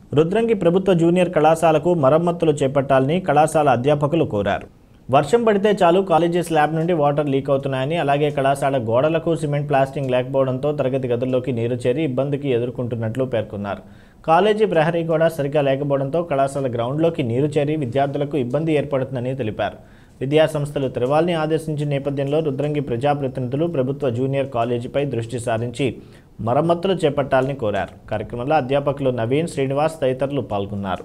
రుద్రంగి ప్రభుత్వ జూనియర్ కళాశాలకు మరమ్మతులు చేపట్టాలని కళాశాల అధ్యాపకులు కోరారు వర్షం పడితే చాలు కాలేజీ స్లాబ్ నుండి వాటర్ లీక్ అవుతున్నాయని అలాగే కళాశాల గోడలకు సిమెంట్ ప్లాస్టింగ్ లేకపోవడంతో తరగతి గదుల్లోకి నీరు చేరి ఇబ్బందికి ఎదుర్కొంటున్నట్లు పేర్కొన్నారు కాలేజీ ప్రహరీ గోడ సరిగా లేకపోవడంతో కళాశాల గ్రౌండ్లోకి నీరు చేరి విద్యార్థులకు ఇబ్బంది ఏర్పడుతుందని తెలిపారు విద్యా సంస్థలు తెరవాలని ఆదేశించిన నేపథ్యంలో రుద్రంగి ప్రజాప్రతినిధులు ప్రభుత్వ జూనియర్ కాలేజీపై దృష్టి సారించి మరమ్మతులు చేపట్టాలని కోరారు కార్యక్రమంలో అధ్యాపకులు నవీన్ శ్రీనివాస్ తదితరులు పాల్గొన్నారు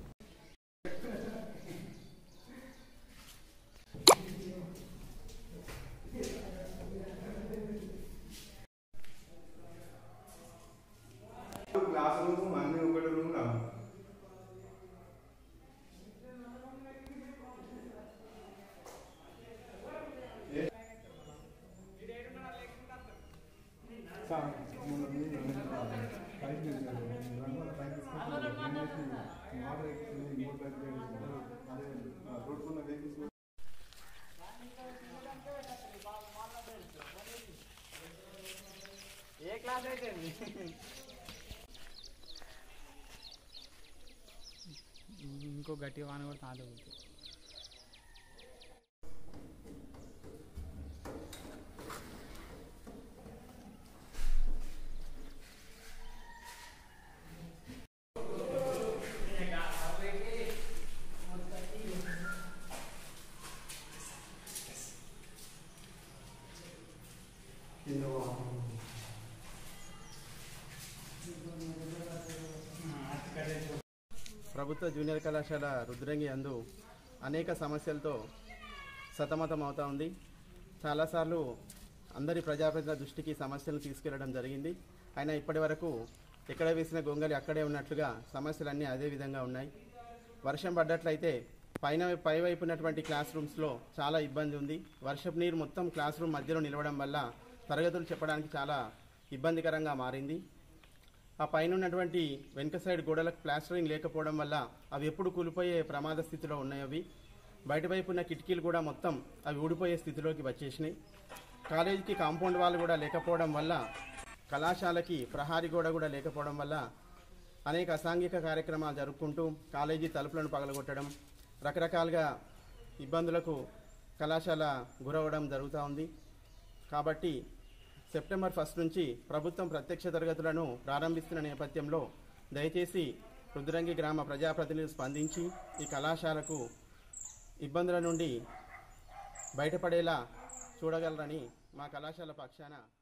క్లాస్ రూమ్ అన్ని ఒకటి రూమ్ రా ఇంకో గట్టి వాన కూడా తాడు ప్రభుత్వ జూనియర్ కళాశాల రుద్రంగి అందు అనేక సమస్యలతో సతమతం అవుతా ఉంది చాలాసార్లు అందరి ప్రజాప్రతినిధుల దృష్టికి సమస్యలను తీసుకెళ్లడం జరిగింది అయినా ఇప్పటి వరకు ఎక్కడ వేసిన గొంగలి అక్కడే ఉన్నట్లుగా సమస్యలన్నీ అదే విధంగా ఉన్నాయి వర్షం పడ్డట్లయితే పైన పై వైపు ఉన్నటువంటి క్లాస్ రూమ్స్లో చాలా ఇబ్బంది ఉంది వర్షపు నీరు మొత్తం క్లాస్ రూమ్ మధ్యలో నిలవడం వల్ల తరగతులు చెప్పడానికి చాలా ఇబ్బందికరంగా మారింది ఆ పైన ఉన్నటువంటి వెనుక సైడ్ గోడలకు ప్లాస్టరింగ్ లేకపోవడం వల్ల అవి ఎప్పుడు కూలిపోయే ప్రమాద స్థితిలో ఉన్నాయి అవి బయట వైపు ఉన్న కిటికీలు కూడా మొత్తం అవి ఊడిపోయే స్థితిలోకి వచ్చేసినాయి కాలేజీకి కాంపౌండ్ వాళ్ళు కూడా లేకపోవడం వల్ల కళాశాలకి ప్రహారీ గోడ కూడా లేకపోవడం వల్ల అనేక అసాంఘిక కార్యక్రమాలు జరుపుకుంటూ కాలేజీ తలుపులను పగలగొట్టడం రకరకాలుగా ఇబ్బందులకు కళాశాల గురవడం జరుగుతూ ఉంది కాబట్టి సెప్టెంబర్ ఫస్ట్ నుంచి ప్రభుత్వం ప్రత్యక్ష తరగతులను ప్రారంభిస్తున్న నేపథ్యంలో దయచేసి రుద్రంగి గ్రామ ప్రజాప్రతినిధులు స్పందించి ఈ కళాశాలకు ఇబ్బందుల నుండి బయటపడేలా చూడగలరని మా కళాశాల పక్షాన